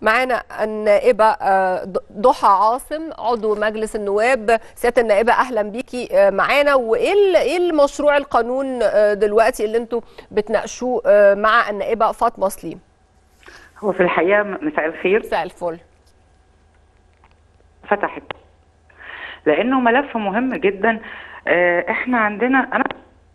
معانا النائبة آه، ضحى عاصم عضو مجلس النواب سيادة النائبة أهلا بيكي آه، معانا وإيه ال- إيه المشروع القانون آه، دلوقتي اللي انتوا بتناقشوه آه، مع النائبة فاطمة سليم هو في الحقيقة مساء الخير مساء الفل فتحت لأنه ملف مهم جدا آه، احنا عندنا أنا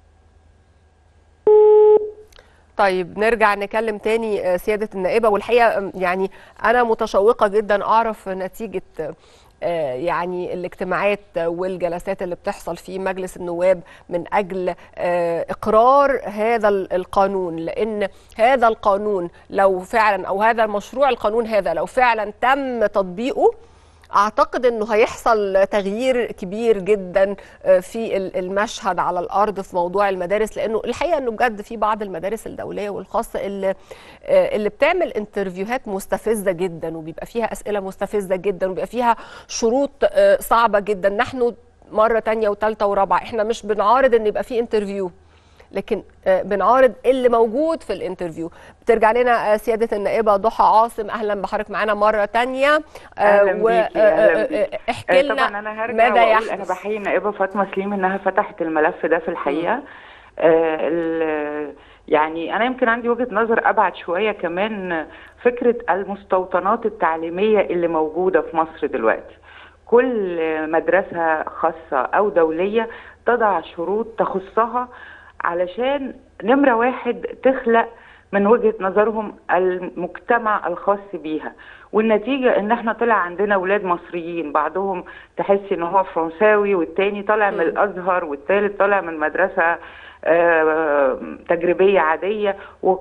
طيب نرجع نكلم تاني آه، سيادة النائبة والحقيقة آم، يعني أنا متشوقة جدا أعرف نتيجة آه، يعني الاجتماعات والجلسات اللي بتحصل في مجلس النواب من أجل آه، إقرار هذا ال- القانون لأن هذا القانون لو فعلا أو هذا المشروع القانون هذا لو فعلا تم تطبيقه اعتقد انه هيحصل تغيير كبير جدا آه، في ال- المشهد على الارض في موضوع المدارس لانه الحقيقه انه بجد في بعض المدارس الدوليه والخاصه اللي آه، اللي بتعمل انترفيوهات مستفزه جدا وبيبقى فيها اسئله مستفزه جدا وبيبقى فيها شروط آه، صعبه جدا نحن مره تانية وثالثه ورابعه احنا مش بنعارض ان يبقى في انترفيو لكن آه، بنعارض اللي موجود في الانترفيو بترجع لنا آه، سيادة النائبة ضحى عاصم أهلا بحضرتك معانا مرة تانية آه، أهلا و- بيكي، آه، أهلا آه، بيكي. آه، احكي آه، لنا طبعا أنا هرجع ماذا وأقول يحدث أنا بحيي النائبة فاطمة سليم إنها فتحت الملف ده في الحقيقة آه، ال- يعني أنا يمكن عندي وجهة نظر أبعد شوية كمان فكرة المستوطنات التعليمية اللي موجودة في مصر دلوقتي كل مدرسة خاصة أو دولية تضع شروط تخصها علشان نمرة واحد تخلق من وجهة نظرهم المجتمع الخاص بيها والنتيجة ان احنا طلع عندنا ولاد مصريين بعضهم تحسي ان هو فرنساوي والتاني طالع من الازهر والتالت طالع من مدرسة آه، تجريبية عادية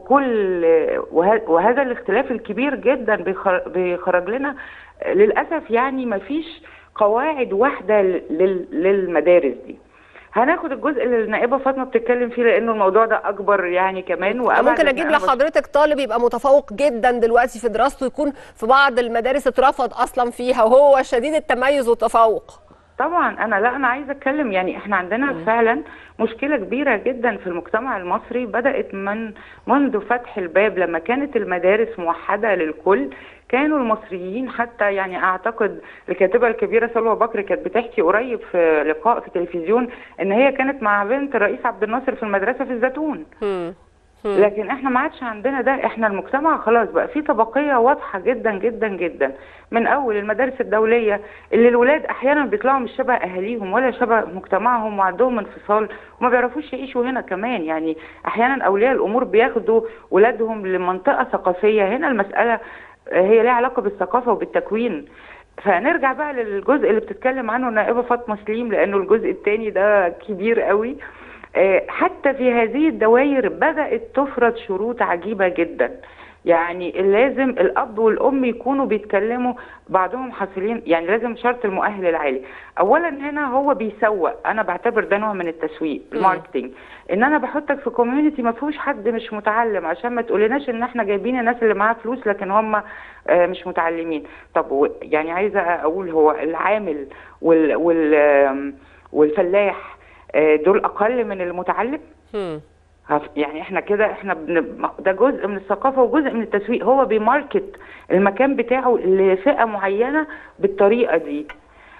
وكل وه- وهذا الاختلاف الكبير جدا بيخر- بيخرج لنا للأسف يعني مفيش قواعد واحدة لل- للمدارس دي هناخد الجزء اللي النائبة فاطمة بتتكلم فيه لأنه الموضوع ده أكبر يعني كمان وأبعد ممكن من اجيب أنا بس- لحضرتك طالب يبقى متفوق جدا دلوقتي في دراسته يكون في بعض المدارس اترفض اصلا فيها وهو شديد التميز والتفوق طبعا انا لا انا عايزه اتكلم يعني احنا عندنا فعلا مشكله كبيره جدا في المجتمع المصري بدات من منذ فتح الباب لما كانت المدارس موحده للكل كانوا المصريين حتى يعني اعتقد الكاتبه الكبيره سلوى بكر كانت بتحكي قريب في لقاء في التلفزيون ان هي كانت مع بنت الرئيس عبد الناصر في المدرسه في الزيتون هم. لكن احنا ما عادش عندنا ده احنا المجتمع خلاص بقى في طبقيه واضحه جدا جدا جدا من اول المدارس الدوليه اللي الولاد احيانا بيطلعوا مش شبه اهاليهم ولا شبه مجتمعهم وعندهم انفصال وما بيعرفوش يعيشوا هنا كمان يعني احيانا اولياء الامور بياخدوا ولادهم لمنطقه ثقافيه هنا المساله هي لها علاقه بالثقافه وبالتكوين فنرجع بقى للجزء اللي بتتكلم عنه النائبه فاطمه سليم لانه الجزء الثاني ده كبير قوي آه، حتى في هذه الدوائر بدأت تفرض شروط عجيبة جدا يعني لازم الأب والأم يكونوا بيتكلموا بعضهم حاصلين يعني لازم شرط المؤهل العالي أولا هنا هو بيسوق أنا بعتبر ده نوع من التسويق الماركتينج إن أنا بحطك في كوميونتي ما فيهوش حد مش متعلم عشان ما تقولناش إن إحنا جايبين الناس اللي معاها فلوس لكن هم آه، مش متعلمين طب و- يعني عايزة أقول هو العامل وال وال آم، والفلاح آه، دول اقل من المتعلم هم. هف- يعني احنا كده احنا بن... ده جزء من الثقافه وجزء من التسويق هو بيماركت المكان بتاعه لفئه معينه بالطريقه دي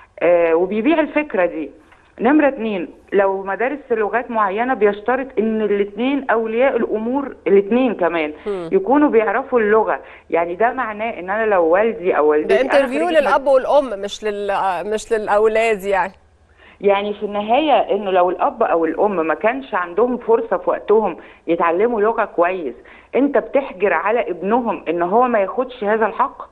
آه وبيبيع الفكره دي نمرة اتنين لو مدارس لغات معينة بيشترط ان الاتنين اولياء الامور الاتنين كمان هم. يكونوا بيعرفوا اللغة يعني ده معناه ان انا لو والدي او والدتي ده أنا انترفيو خريجة للاب والام مش لل مش للاولاد يعني يعني في النهاية انه لو الاب او الام ما كانش عندهم فرصة في وقتهم يتعلموا لغة كويس انت بتحجر على ابنهم ان هو ما ياخدش هذا الحق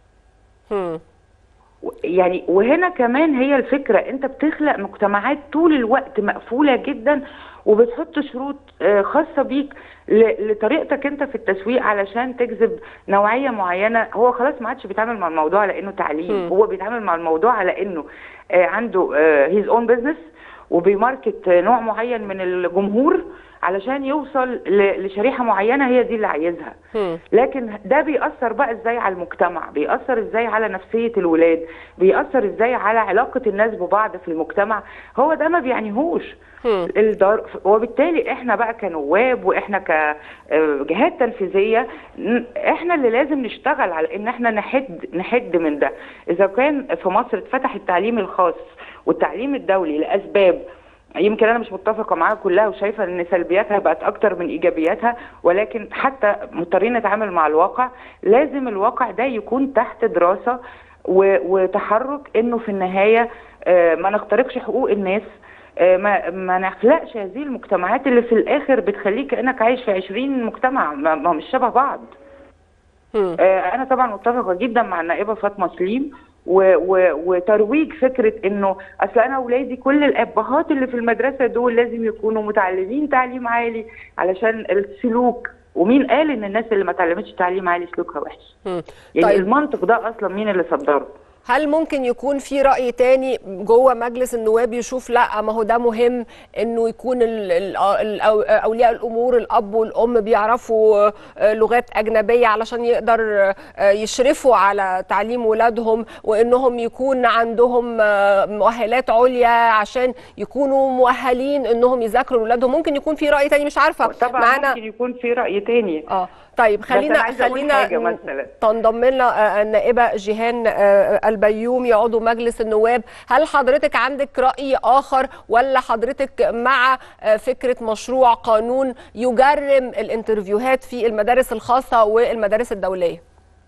هم. و- يعني وهنا كمان هي الفكرة انت بتخلق مجتمعات طول الوقت مقفولة جدا وبتحط شروط آه، خاصة بيك ل- لطريقتك انت في التسويق علشان تجذب نوعية معينة هو خلاص ما عادش بيتعامل مع الموضوع على انه تعليم مم. هو بيتعامل مع الموضوع على انه آه، عنده هيز اون بزنس وبيماركت آه، نوع معين من الجمهور علشان يوصل ل- لشريحه معينه هي دي اللي عايزها هم. لكن ده بيأثر بقى ازاي على المجتمع بيأثر ازاي على نفسية الولاد بيأثر ازاي على علاقة الناس ببعض في المجتمع هو ده ما بيعنيهوش هم. الدار وبالتالي احنا بقى كنواب واحنا كجهات تنفيذيه ن- احنا اللي لازم نشتغل على ان احنا نحد نحد من ده اذا كان في مصر اتفتح التعليم الخاص والتعليم الدولي لاسباب يمكن انا مش متفقه معاها كلها وشايفه ان سلبياتها بقت اكتر من ايجابياتها ولكن حتى مضطرين نتعامل مع الواقع لازم الواقع ده يكون تحت دراسه و- وتحرك انه في النهايه آه، ما نخترقش حقوق الناس آه، ما ما نخلقش هذه المجتمعات اللي في الاخر بتخليك كانك عايش في 20 مجتمع ما ما مش شبه بعض هم. آه، انا طبعا متفقه جدا مع النائبه فاطمه سليم و و وترويج فكره انه اصل انا اولادي كل الابهات اللي في المدرسه دول لازم يكونوا متعلمين تعليم عالي علشان السلوك ومين قال ان الناس اللي ما اتعلمتش تعليم عالي سلوكها وحش هم. يعني طيب. المنطق ده اصلا مين اللي صدره هل ممكن يكون في رأي تاني جوه مجلس النواب يشوف لا ما هو ده مهم انه يكون ال- ال- ال- أو- اولياء الامور الاب والام بيعرفوا آه، لغات اجنبيه علشان يقدر آه، يشرفوا على تعليم ولادهم وانهم يكون عندهم آه، مؤهلات عليا عشان يكونوا مؤهلين انهم يذاكروا لاولادهم ممكن يكون في رأي تاني مش عارفه طبعا معانا ممكن يكون في راي تاني اه طيب أنا خلينا عايزة أقول خلينا حاجة ن- مثلاً. تنضم لنا آه، النائبه جيهان آه، البيومي عضو مجلس النواب هل حضرتك عندك راي اخر ولا حضرتك مع آه، فكره مشروع قانون يجرم الانترفيوهات في المدارس الخاصه والمدارس الدوليه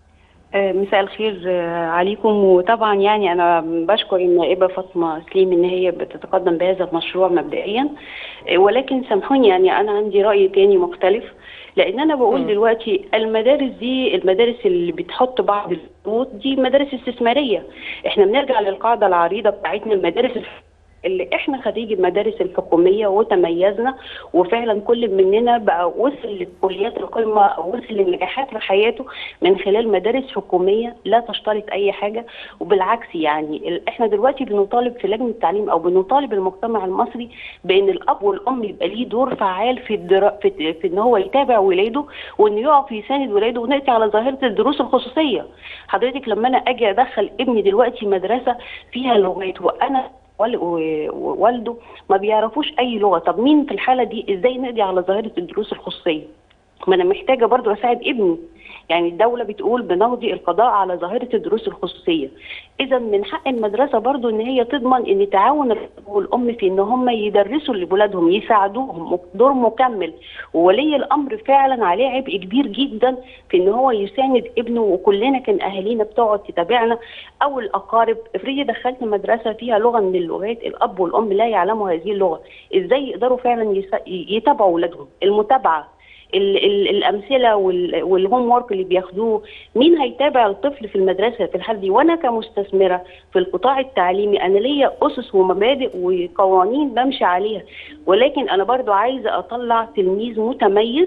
آه، مساء الخير آه، عليكم وطبعا يعني انا بشكر النائبه فاطمه سليم ان هي بتتقدم بهذا المشروع مبدئيا آه، ولكن سامحوني يعني انا عندي راي تاني مختلف لان انا بقول مم. دلوقتي المدارس دي المدارس اللي بتحط بعض الشروط دي مدارس استثماريه احنا بنرجع للقاعده العريضه بتاعتنا المدارس الح- اللي احنا خريج المدارس الحكوميه وتميزنا وفعلا كل مننا بقى وصل لكليات القمه او وصل للنجاحات في حياته من خلال مدارس حكوميه لا تشترط اي حاجه وبالعكس يعني ال- احنا دلوقتي بنطالب في لجنه التعليم او بنطالب المجتمع المصري بان الاب والام يبقى ليه دور فعال في الدرا... في, في ان هو يتابع ولاده وانه يقف يساند ولاده وناتي على ظاهره الدروس الخصوصيه حضرتك لما انا اجي ادخل ابني دلوقتي مدرسه فيها لغات وانا وال- و- ووالده ما بيعرفوش اي لغه طب مين في الحاله دي ازاي نقضي على ظاهره الدروس الخصوصيه ما انا محتاجه برضو اساعد ابني يعني الدوله بتقول بنقضي القضاء على ظاهره الدروس الخصوصيه اذا من حق المدرسه برضو ان هي تضمن ان تعاون الاب والام في ان هم يدرسوا لاولادهم يساعدوهم دور مكمل وولي الامر فعلا عليه عبء كبير جدا في ان هو يساند ابنه وكلنا كان اهالينا بتقعد تتابعنا او الاقارب افرضي دخلت مدرسه فيها لغه من اللغات الاب والام لا يعلموا هذه اللغه ازاي يقدروا فعلا يسا- يتابعوا اولادهم المتابعه ال- ال- الامثله وال- والهوم ورك اللي بياخدوه مين هيتابع الطفل في المدرسه في الحاله دي وانا كمستثمره في القطاع التعليمي انا ليا اسس ومبادئ وقوانين بمشي عليها ولكن انا برضو عايزه اطلع تلميذ متميز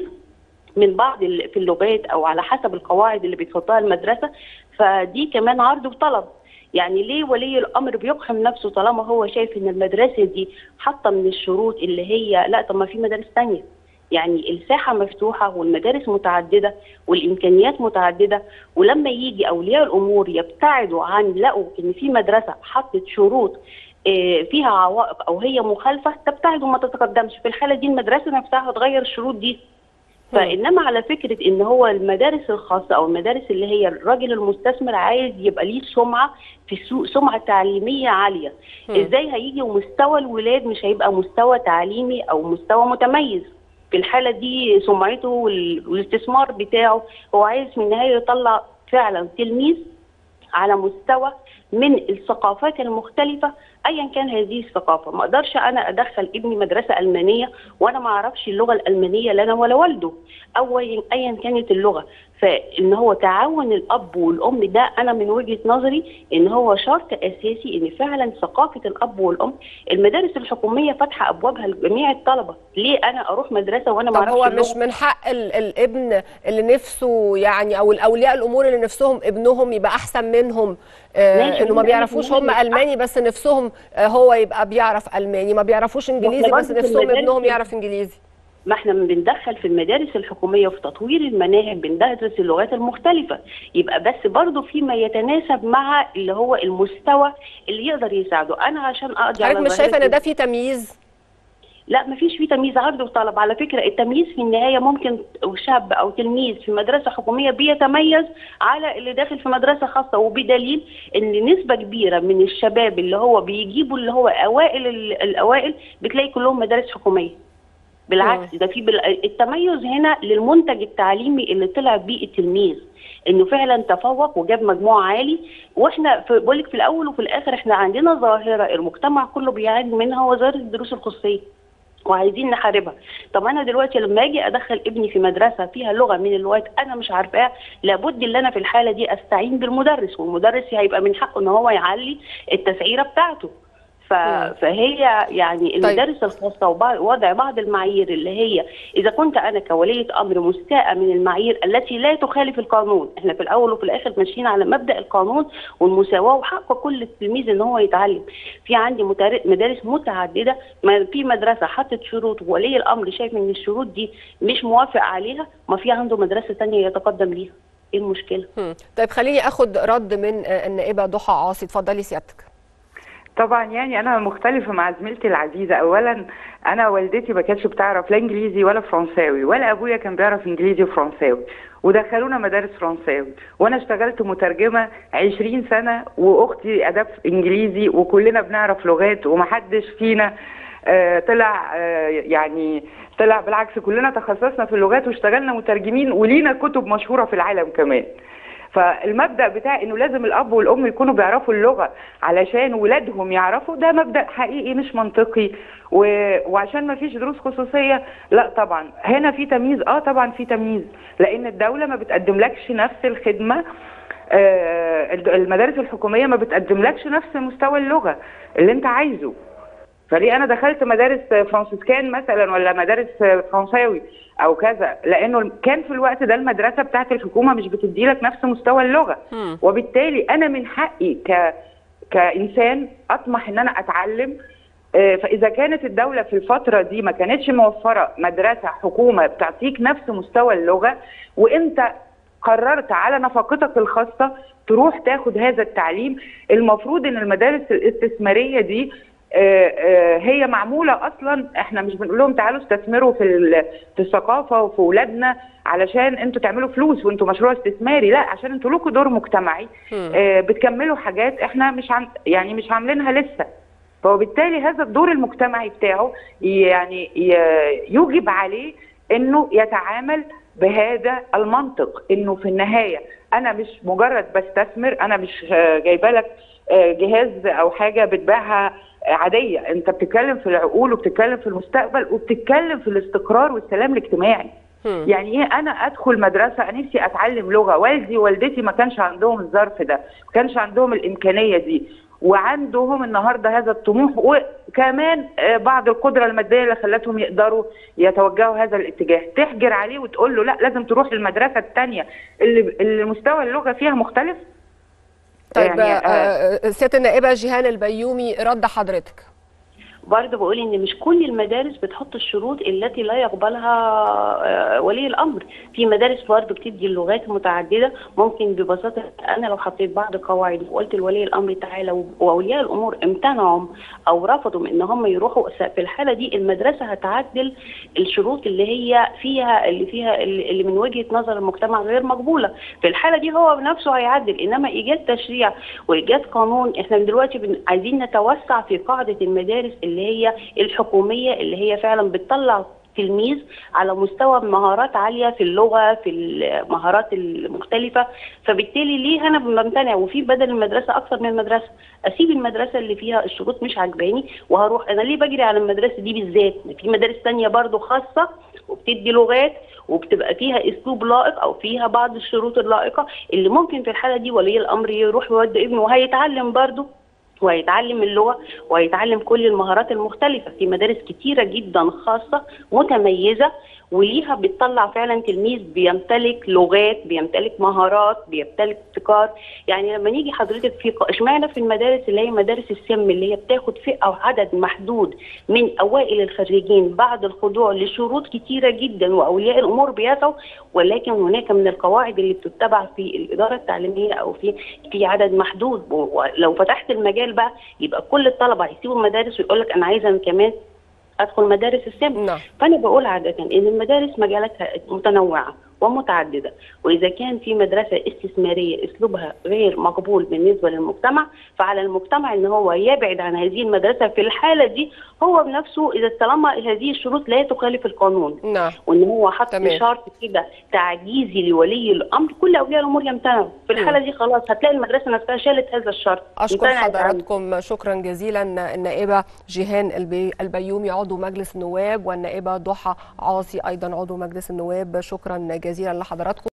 من بعض ال- في اللغات او على حسب القواعد اللي بتحطها المدرسه فدي كمان عرض وطلب يعني ليه ولي الامر بيقحم نفسه طالما هو شايف ان المدرسه دي حاطه من الشروط اللي هي لا طب ما في مدارس تانية يعني الساحه مفتوحه والمدارس متعدده والامكانيات متعدده ولما يجي اولياء الامور يبتعدوا عن لقوا ان في مدرسه حطت شروط آه، فيها عوائق او هي مخالفه تبتعد وما تتقدمش في الحاله دي المدرسه نفسها هتغير الشروط دي فانما على فكره ان هو المدارس الخاصه او المدارس اللي هي الراجل المستثمر عايز يبقى ليه سمعه في السوق سمعه تعليميه عاليه مم. ازاي هيجي ومستوى الولاد مش هيبقى مستوى تعليمي او مستوى متميز في الحاله دي سمعته وال- والاستثمار بتاعه هو عايز في النهايه يطلع فعلا تلميذ على مستوى من الثقافات المختلفة ايا كان هذه الثقافة ما اقدرش انا ادخل ابني مدرسة المانية وانا ما اعرفش اللغة الالمانية لا انا ولا والده او أي- ايا كانت اللغة فان هو تعاون الاب والام ده انا من وجهة نظري ان هو شرط اساسي ان فعلا ثقافة الاب والام المدارس الحكومية فاتحة ابوابها لجميع الطلبة ليه انا اروح مدرسة وانا ما طب اعرفش هو اللغة مش من حق ال- الابن اللي نفسه يعني او الاولياء الامور اللي نفسهم ابنهم يبقى احسن منهم آه ماشي، انه ما مين قال بيعرفوش إن هو هم مش الماني بس نفسهم آه هو يبقى بيعرف الماني ما بيعرفوش انجليزي بس برضه في نفسهم المدارس ابنهم ال- يعرف انجليزي ما احنا بندخل في المدارس الحكوميه في تطوير المناهج بندرس اللغات المختلفه يبقى بس برضه فيما يتناسب مع اللي هو المستوى اللي يقدر يساعده انا عشان اقضي حضرتك على مش ظاهرة شايفه ان ده فيه تمييز لا مفيش فيه تمييز عرض وطلب على فكره التمييز في النهايه ممكن شاب او تلميذ في مدرسه حكوميه بيتميز على اللي داخل في مدرسه خاصه وبدليل ان نسبه كبيره من الشباب اللي هو بيجيبوا اللي هو اوائل ال- الاوائل بتلاقي كلهم مدارس حكوميه بالعكس ده في بال- التميز هنا للمنتج التعليمي اللي طلع بيه التلميذ انه فعلا تفوق وجاب مجموع عالي واحنا في بقول لك في الاول وفي الاخر احنا عندنا ظاهره المجتمع كله بيعاني منها هو ظاهره الدروس الخصوصيه وعايزين نحاربها طب انا دلوقتي لما اجي ادخل ابني في مدرسه فيها لغه من اللغات انا مش عارفاها لابد ان انا في الحاله دي استعين بالمدرس والمدرس هيبقى من حقه ان هو يعلي التسعيره بتاعته ف... فهي يعني المدارس الخاصه ووضع بعض المعايير اللي هي اذا كنت انا كوليه امر مستاءه من المعايير التي لا تخالف القانون احنا في الاول وفي الاخر ماشيين على مبدا القانون والمساواه وحق كل تلميذ ان هو يتعلم في عندي متار- مدارس متعدده ما في مدرسه حطت شروط وولي الامر شايف ان الشروط دي مش موافق عليها ما في عنده مدرسه ثانيه يتقدم ليها ايه المشكله هم. طيب خليني اخد رد من آه، النائبه ضحى عاصي اتفضلي سيادتك طبعا يعني انا مختلفه مع زميلتي العزيزه اولا انا والدتي ما كانتش بتعرف لا انجليزي ولا فرنساوي ولا ابويا كان بيعرف انجليزي وفرنساوي ودخلونا مدارس فرنساوي وانا اشتغلت مترجمه 20 سنه واختي اداب انجليزي وكلنا بنعرف لغات ومحدش فينا آه، طلع آه، يعني طلع بالعكس كلنا تخصصنا في اللغات واشتغلنا مترجمين ولينا كتب مشهوره في العالم كمان فالمبدا بتاع انه لازم الاب والام يكونوا بيعرفوا اللغه علشان ولادهم يعرفوا ده مبدا حقيقي مش منطقي و... وعشان ما فيش دروس خصوصيه لا طبعا هنا في تمييز اه طبعا في تمييز لان الدوله ما بتقدملكش نفس الخدمه آه المدارس الحكوميه ما بتقدملكش نفس مستوى اللغه اللي انت عايزه فليه انا دخلت مدارس فرانسيسكان مثلا ولا مدارس فرنساوي او كذا لانه كان في الوقت ده المدرسه بتاعت الحكومه مش بتدي لك نفس مستوى اللغه مم. وبالتالي انا من حقي ك كانسان اطمح ان انا اتعلم آه، فاذا كانت الدوله في الفتره دي ما كانتش موفره مدرسه حكومه بتعطيك نفس مستوى اللغه وانت قررت على نفقتك الخاصه تروح تاخد هذا التعليم المفروض ان المدارس الاستثماريه دي آه، آه، هي معموله اصلا احنا مش بنقول لهم تعالوا استثمروا في ال- في الثقافه وفي اولادنا علشان انتوا تعملوا فلوس وانتوا مشروع استثماري لا عشان انتوا لكم دور مجتمعي مم. آه، بتكملوا حاجات احنا مش عن يعني مش عاملينها لسه فبالتالي هذا الدور المجتمعي بتاعه يعني ي- يوجب عليه انه يتعامل بهذا المنطق انه في النهايه انا مش مجرد بستثمر انا مش آه، جايبه لك آه، جهاز او حاجه بتبيعها آه، عاديه انت بتتكلم في العقول وبتتكلم في المستقبل وبتتكلم في الاستقرار والسلام الاجتماعي هم. يعني ايه انا ادخل مدرسه نفسي اتعلم لغه والدي ووالدتي ما كانش عندهم الظرف ده ما كانش عندهم الامكانيه دي وعندهم النهارده هذا الطموح وكمان آه، بعض القدره الماديه اللي خلتهم يقدروا يتوجهوا هذا الاتجاه تحجر عليه وتقول له لا لازم تروح المدرسه الثانيه اللي اللي مستوى اللغه فيها مختلف طيب يعني، آه، آه، سياده النائبه جيهان البيومي رد حضرتك برضه بقول ان مش كل المدارس بتحط الشروط التي لا يقبلها آه، ولي الامر في مدارس برضه بتدي اللغات المتعدده ممكن ببساطه انا لو حطيت بعض القواعد وقلت لولي الامر تعالى و- واولياء الامور امتنعوا او رفضوا من ان هم يروحوا س- في الحاله دي المدرسه هتعدل الشروط اللي هي فيها اللي فيها اللي اللي من وجهه نظر المجتمع غير مقبوله في الحاله دي هو بنفسه هيعدل انما ايجاد تشريع وايجاد قانون احنا دلوقتي بن- عايزين نتوسع في قاعده المدارس اللي هي الحكوميه اللي هي فعلا بتطلع تلميذ على مستوى مهارات عاليه في اللغه في المهارات المختلفه فبالتالي ليه انا بمتنع وفي بدل المدرسه اكثر من مدرسه اسيب المدرسه اللي فيها الشروط مش عجباني وهروح انا ليه بجري على المدرسه دي بالذات في مدارس تانية برضو خاصه وبتدي لغات وبتبقى فيها اسلوب لائق او فيها بعض الشروط اللائقه اللي ممكن في الحاله دي ولي الامر يروح يودي ابنه وهيتعلم برضو وهيتعلم اللغه وهيتعلم كل المهارات المختلفه في مدارس كتيره جدا خاصه متميزه وليها بتطلع فعلا تلميذ بيمتلك لغات بيمتلك مهارات بيمتلك ابتكار يعني لما نيجي حضرتك في ق- اشمعنى في المدارس اللي هي مدارس السم اللي هي بتاخد فئه وعدد محدود من اوائل الخريجين بعد الخضوع لشروط كتيره جدا واولياء الامور بيسعوا ولكن هناك من القواعد اللي بتتبع في الاداره التعليميه او في في عدد محدود ولو فتحت المجال بقى يبقى كل الطلبه هيسيبوا المدارس ويقول لك انا عايزه أنا كمان ادخل مدارس السم نعم فانا بقول عاده ان المدارس مجالاتها متنوعه ومتعدده واذا كان في مدرسه استثماريه اسلوبها غير مقبول بالنسبه للمجتمع فعلى المجتمع ان هو يبعد عن هذه المدرسه في الحاله دي هو بنفسه اذا طالما هذه الشروط لا تخالف القانون نعم وان هو حط تمام. شرط كده تعجيزي لولي الامر كل اولياء الامور يمتنعوا في الحاله دي خلاص هتلاقي المدرسه نفسها شالت هذا الشرط أشكر امتنعت عنه. حضراتكم شكرا جزيلا النائبة جيهان البي البيومي عضو مجلس النواب والنائبة ضحى عاصي أيضا عضو مجلس النواب شكرا جزيلا لحضراتكم